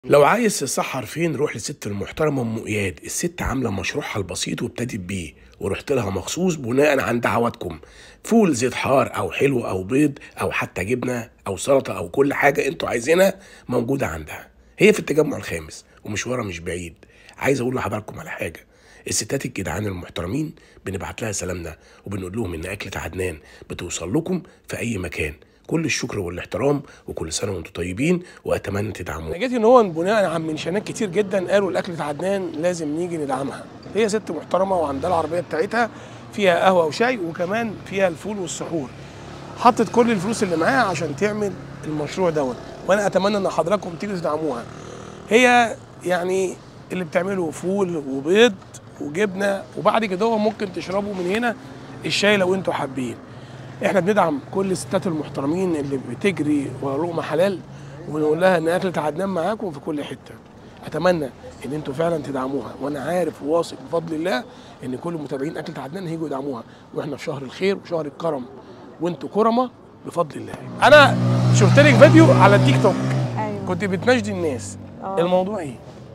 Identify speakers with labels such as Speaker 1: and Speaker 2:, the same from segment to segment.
Speaker 1: لو عايز تسحر فين روح لست المحترمة أم إياد الست عاملة مشروعها البسيط وابتدت بيه ورحت لها مخصوص بناء عن دعواتكم فول زيت حار أو حلو أو بيض أو حتى جبنة أو سلطة أو كل حاجة انتوا عايزينها موجودة عندها هي في التجمع الخامس ومشوارها مش بعيد عايز أقول لحضراتكم على حاجة الستات الجدعان المحترمين بنبعت لها سلامنا وبنقول لهم ان اكلة عدنان بتوصل لكم في اي مكان كل الشكر والاحترام وكل سنه وانتم طيبين واتمنى تدعمونا
Speaker 2: لقيت ان هو بناء عن منشانات كتير جدا قالوا الاكلة عدنان لازم نيجي ندعمها هي ست محترمه وعندها العربيه بتاعتها فيها قهوه وشاي وكمان فيها الفول والسحور حطت كل الفلوس اللي معاها عشان تعمل المشروع دوت وانا اتمنى ان حضراتكم تيجوا تدعموها هي يعني اللي بتعمله فول وبيض وجبنه وبعد كده هو ممكن تشربوا من هنا الشاي لو انتوا حابين احنا بندعم كل الستات المحترمين اللي بتجري ورا لقمه حلال ونقول لها ان اكلة عدنان معاكم في كل حته اتمنى ان انتوا فعلا تدعموها وانا عارف وواثق بفضل الله ان كل متابعين اكلة عدنان هيجوا يدعموها واحنا في شهر الخير وشهر الكرم وانتوا كرمه بفضل الله انا شفت لك فيديو على التيك توك
Speaker 3: ايوه
Speaker 2: كنت بتناشدي الناس
Speaker 3: آه.
Speaker 2: الموضوع ايه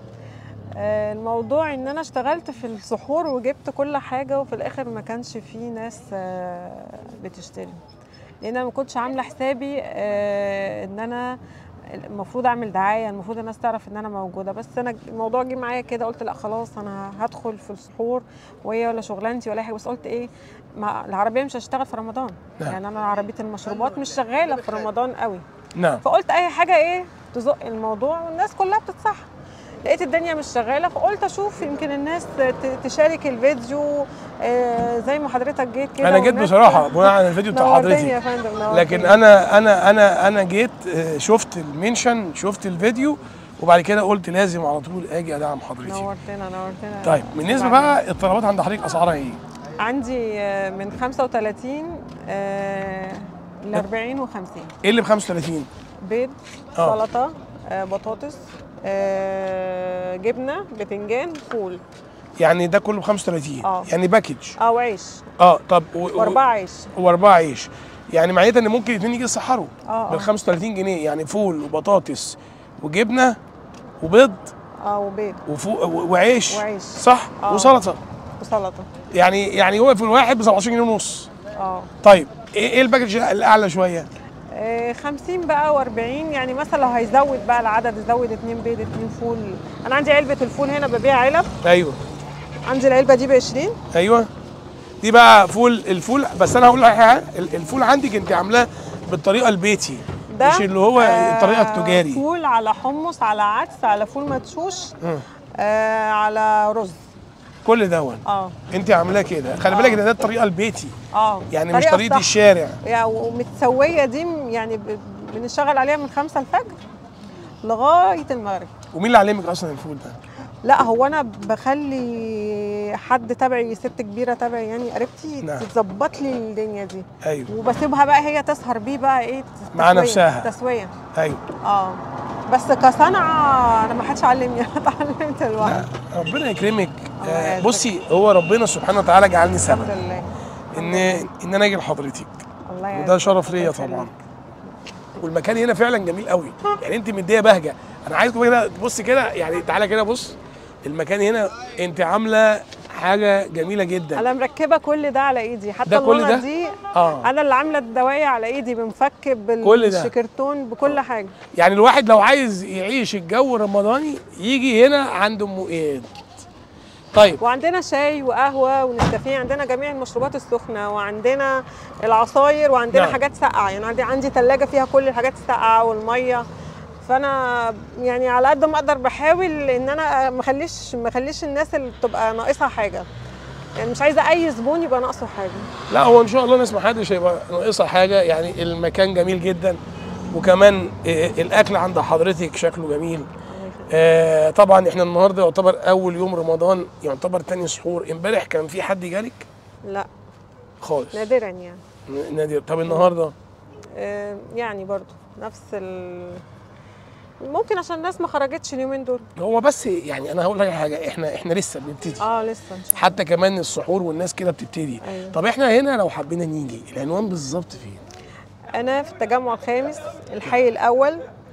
Speaker 3: آه، الموضوع ان انا اشتغلت في السحور وجبت كل حاجه وفي الاخر ما كانش في ناس آه، بتشتري لان انا ما كنتش عامله حسابي آه، ان انا المفروض اعمل دعايه المفروض الناس تعرف ان انا موجوده بس انا الموضوع جه معايا كده قلت لا خلاص انا هدخل في السحور وهي ولا شغلانتي ولا أي حاجه بس قلت ايه ما العربيه مش هشتغل في رمضان
Speaker 2: نعم.
Speaker 3: يعني انا عربيه المشروبات مش شغاله في رمضان قوي
Speaker 2: نعم
Speaker 3: فقلت اي حاجه ايه تزق الموضوع والناس كلها بتصح لقيت الدنيا مش شغاله فقلت اشوف يمكن الناس ت- تشارك الفيديو آه، زي ما حضرتك جيت كده
Speaker 2: انا جيت
Speaker 3: والناس-
Speaker 2: بصراحه بناء على الفيديو بتاع
Speaker 3: نورتني
Speaker 2: حضرتك
Speaker 3: يا فندم نورتني.
Speaker 2: لكن انا انا انا انا جيت آه، شفت المنشن شفت الفيديو وبعد كده قلت لازم على طول اجي ادعم حضرتك
Speaker 3: نورتنا نورتنا
Speaker 2: طيب بالنسبه بقى الطلبات عند حضرتك اسعارها ايه
Speaker 3: عندي آه، من 35 آه، ل 40 و50
Speaker 2: ايه اللي ب 35
Speaker 3: بيض
Speaker 2: آه.
Speaker 3: سلطه آه، بطاطس آه، جبنه بتنجان فول
Speaker 2: يعني ده كله ب 35
Speaker 3: آه.
Speaker 2: يعني باكج
Speaker 3: اه وعيش
Speaker 2: اه طب و- و-
Speaker 3: واربعه عيش
Speaker 2: واربعه عيش يعني معناتها ان ممكن الاثنين يجي يسحروا
Speaker 3: اه
Speaker 2: بال
Speaker 3: اه
Speaker 2: 35 جنيه يعني فول وبطاطس وجبنه وبيض
Speaker 3: اه وبيض
Speaker 2: وفو و- وعيش
Speaker 3: وعيش.
Speaker 2: صح
Speaker 3: آه.
Speaker 2: وسلطه
Speaker 3: وسلطه
Speaker 2: يعني يعني هو في الواحد ب 17 جنيه ونص
Speaker 3: اه
Speaker 2: طيب ايه إيه الباكج الاعلى شويه
Speaker 3: آه، 50 بقى و40 يعني مثلا لو هيزود بقى العدد يزود اتنين بيض اتنين فول انا عندي علبه الفول هنا ببيع علب
Speaker 2: ايوه
Speaker 3: عندي العلبه دي ب 20
Speaker 2: ايوه دي بقى فول الفول بس انا هقول لك حاجه ال- الفول عندك انت عاملاه بالطريقه البيتي
Speaker 3: ده
Speaker 2: مش اللي هو الطريقه التجاري
Speaker 3: فول على حمص على عدس على فول مدشوش
Speaker 2: مم.
Speaker 3: آه على رز
Speaker 2: كل دون
Speaker 3: اه
Speaker 2: انت عاملاه كده خلي بالك ده, ده الطريقه البيتي
Speaker 3: اه
Speaker 2: يعني مش
Speaker 3: طريقة
Speaker 2: طريقه
Speaker 3: صح.
Speaker 2: الشارع
Speaker 3: يعني ومتسويه دي م- يعني ب- بنشتغل عليها من 5 الفجر لغايه المغرب
Speaker 2: ومين اللي علمك اصلا الفول ده
Speaker 3: لا هو انا بخلي حد تبعي ست كبيره تبعي يعني قريبتي
Speaker 2: نعم.
Speaker 3: تظبط لي الدنيا دي
Speaker 2: ايوه
Speaker 3: وبسيبها بقى هي تسهر بيه بقى ايه
Speaker 2: مع
Speaker 3: تسوية-
Speaker 2: نفسها.
Speaker 3: تسويه
Speaker 2: ايوه
Speaker 3: اه بس كصنعه انا ما حدش علمني انا اتعلمت
Speaker 2: لا
Speaker 3: لوحدي
Speaker 2: ربنا يكرمك
Speaker 3: الله
Speaker 2: آه
Speaker 3: يعزك.
Speaker 2: بصي هو ربنا سبحانه وتعالى جعلني
Speaker 3: الحمد
Speaker 2: سبب
Speaker 3: لله
Speaker 2: ان ان انا اجي لحضرتك
Speaker 3: الله يعزك
Speaker 2: وده شرف
Speaker 3: الله
Speaker 2: ليا
Speaker 3: يخليك.
Speaker 2: طبعا والمكان هنا فعلا جميل قوي يعني انت مديه بهجه انا عايزكم كده تبص كده يعني تعالى كده بص المكان هنا انت عامله حاجه جميله جدا
Speaker 3: انا مركبه كل ده على ايدي حتى
Speaker 2: ده كل
Speaker 3: اللونه
Speaker 2: ده؟
Speaker 3: دي
Speaker 2: اه
Speaker 3: انا اللي عامله الدوايه على ايدي بمفك
Speaker 2: كل ده؟
Speaker 3: بالشكرتون بكل حاجه
Speaker 2: يعني الواحد لو عايز يعيش الجو الرمضاني يجي هنا عند ام اياد طيب
Speaker 3: وعندنا شاي وقهوه ونسكافيه عندنا جميع المشروبات السخنه وعندنا العصاير وعندنا
Speaker 2: نعم.
Speaker 3: نعم. حاجات ساقعه يعني عندي عندي ثلاجه فيها كل الحاجات الساقعه والميه فانا يعني على قد ما اقدر بحاول ان انا ما اخليش ما اخليش الناس اللي بتبقى ناقصها حاجه يعني مش عايزه اي زبون يبقى ناقصه حاجه
Speaker 2: لا هو ان شاء الله ناس ما حدش هيبقى ناقصها حاجه يعني المكان جميل جدا وكمان آه، الاكل عند حضرتك شكله جميل آه طبعا احنا النهارده يعتبر اول يوم رمضان يعتبر تاني سحور امبارح كان في حد جالك
Speaker 3: لا
Speaker 2: خالص
Speaker 3: نادرا يعني
Speaker 2: ن- نادر طب النهارده
Speaker 3: آه، يعني برضو نفس ال ممكن عشان الناس ما خرجتش اليومين دول
Speaker 2: هو بس يعني انا هقول لك حاجه احنا احنا لسه بنبتدي
Speaker 3: اه لسه ان شاء الله
Speaker 2: حتى كمان السحور والناس كده بتبتدي
Speaker 3: أيوة.
Speaker 2: طب احنا هنا لو حبينا نيجي العنوان بالظبط فين
Speaker 3: انا في التجمع الخامس الحي الاول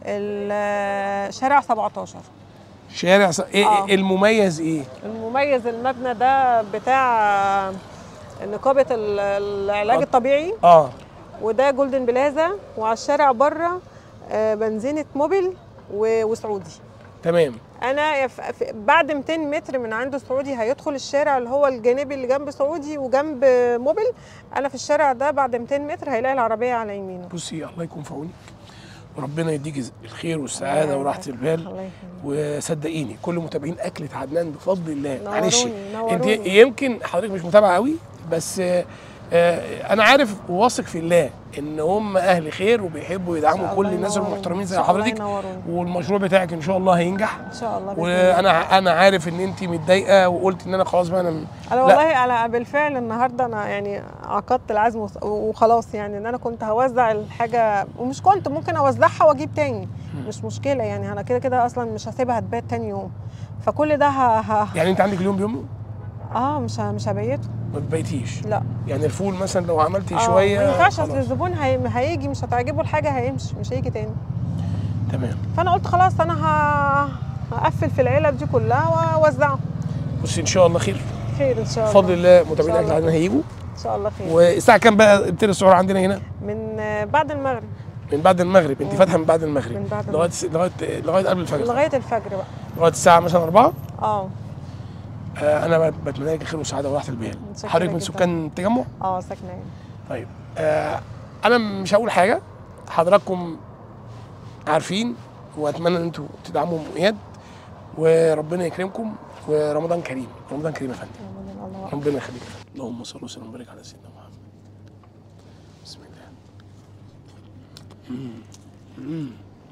Speaker 3: ال- شارع 17
Speaker 2: شارع س... إيه
Speaker 3: آه.
Speaker 2: إيه المميز ايه
Speaker 3: المميز المبنى ده بتاع نقابة ال- العلاج
Speaker 2: آه.
Speaker 3: الطبيعي
Speaker 2: اه
Speaker 3: وده جولدن بلازا وعلى الشارع بره آه، بنزينة موبل و- وسعودي
Speaker 2: تمام
Speaker 3: انا ف- ف- بعد 200 متر من عند سعودي هيدخل الشارع اللي هو الجانبي اللي جنب سعودي وجنب موبل انا في الشارع ده بعد 200 متر هيلاقي العربيه على يمينه
Speaker 2: بصي الله يكون في عونك وربنا يديك الخير والسعاده وراحه البال
Speaker 3: الله يخليك.
Speaker 2: وصدقيني كل متابعين اكله عدنان بفضل الله معلش
Speaker 3: نوروني،
Speaker 2: انت
Speaker 3: نوروني.
Speaker 2: يمكن حضرتك مش متابعه قوي بس آه، آه، انا عارف وواثق في الله ان هم اهل خير وبيحبوا يدعموا
Speaker 3: الله
Speaker 2: كل الناس
Speaker 3: ينوروني.
Speaker 2: المحترمين زي
Speaker 3: إن شاء الله
Speaker 2: حضرتك
Speaker 3: ينوروني.
Speaker 2: والمشروع بتاعك ان شاء الله هينجح
Speaker 3: ان شاء الله بإذن الله.
Speaker 2: وانا انا عارف ان انت متضايقه وقلت ان انا خلاص بقى انا
Speaker 3: انا
Speaker 2: لا.
Speaker 3: والله انا بالفعل النهارده انا يعني عقدت العزم وص- وخلاص يعني ان انا كنت هوزع الحاجه ومش كنت ممكن اوزعها واجيب تاني مش مشكله يعني انا كده كده اصلا مش هسيبها تبات تاني يوم فكل ده ه... ه...
Speaker 2: يعني انت عندك اليوم بيوم
Speaker 3: اه مش ه... مش هبيته
Speaker 2: ما بتبيتيش
Speaker 3: لا
Speaker 2: يعني الفول مثلا لو عملتي
Speaker 3: آه،
Speaker 2: شويه
Speaker 3: ما ينفعش
Speaker 2: خلاص.
Speaker 3: اصل الزبون هي... هيجي مش هتعجبه الحاجه هيمشي مش هيجي تاني
Speaker 2: تمام
Speaker 3: فانا قلت خلاص انا ه... هقفل في العلب دي كلها واوزعها
Speaker 2: بصي ان شاء الله خير
Speaker 3: خير ان شاء الله
Speaker 2: بفضل الله
Speaker 3: إن
Speaker 2: متابعين
Speaker 3: شاء
Speaker 2: اكل
Speaker 3: الله.
Speaker 2: عندنا هيجوا
Speaker 3: ان شاء الله خير
Speaker 2: والساعه كام بقى ابتدي السحور عندنا هنا
Speaker 3: من آه، بعد المغرب
Speaker 2: من بعد المغرب انت
Speaker 3: مم.
Speaker 2: فاتحه من بعد المغرب
Speaker 3: من بعد
Speaker 2: لغايه لغايه لغايه قبل الفجر
Speaker 3: لغايه الفجر بقى
Speaker 2: لغايه الساعه مثلا 4
Speaker 3: اه
Speaker 2: آه انا بت- بتمنى لك خير وسعاده وراحه البال
Speaker 3: متشكرة
Speaker 2: حضرتك من
Speaker 3: جداً.
Speaker 2: سكان التجمع
Speaker 3: اه ساكنه هنا
Speaker 2: طيب آه انا مش هقول حاجه حضراتكم عارفين واتمنى ان انتوا تدعموا اياد وربنا يكرمكم ورمضان كريم رمضان كريم يا فندم
Speaker 3: الله
Speaker 2: ربنا يخليك يا فندم. اللهم صل وسلم وبارك على سيدنا محمد بسم الله مم. مم.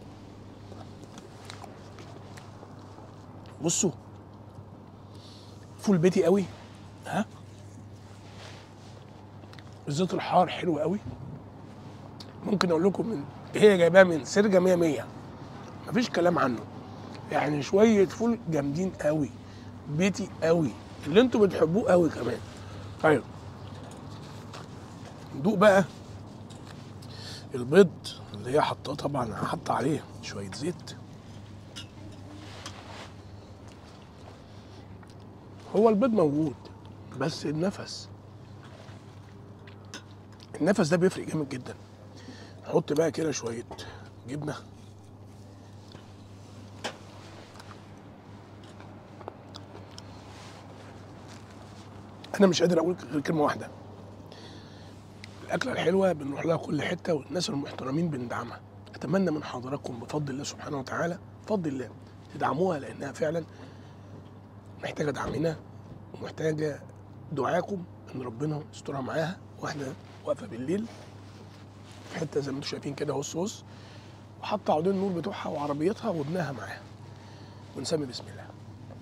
Speaker 2: بصوا فول بيتي قوي ها الزيت الحار حلو قوي ممكن اقول لكم من هي جايباها من سرجه 100 100 مفيش كلام عنه يعني شويه فول جامدين قوي بيتي قوي اللي انتوا بتحبوه قوي كمان طيب ندوق بقى البيض اللي هي حطاه طبعا حاطه عليه شويه زيت هو البيض موجود بس النفس النفس ده بيفرق جامد جدا نحط بقى كده شويه جبنه انا مش قادر اقول غير كلمه واحده الاكله الحلوه بنروح لها كل حته والناس المحترمين بندعمها اتمنى من حضراتكم بفضل الله سبحانه وتعالى بفضل الله تدعموها لانها فعلا محتاجه دعمنا ومحتاجه دعاكم ان ربنا يسترها معاها واحده واقفه بالليل في حته زي ما انتم شايفين كده هص هص وحاطه عودين النور بتوعها وعربيتها وابنها معاها ونسمي بسم الله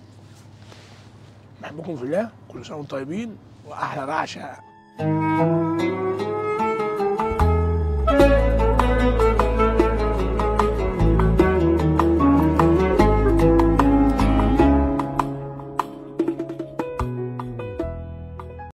Speaker 2: بحبكم في الله كل سنه وانتم طيبين واحلى رعشه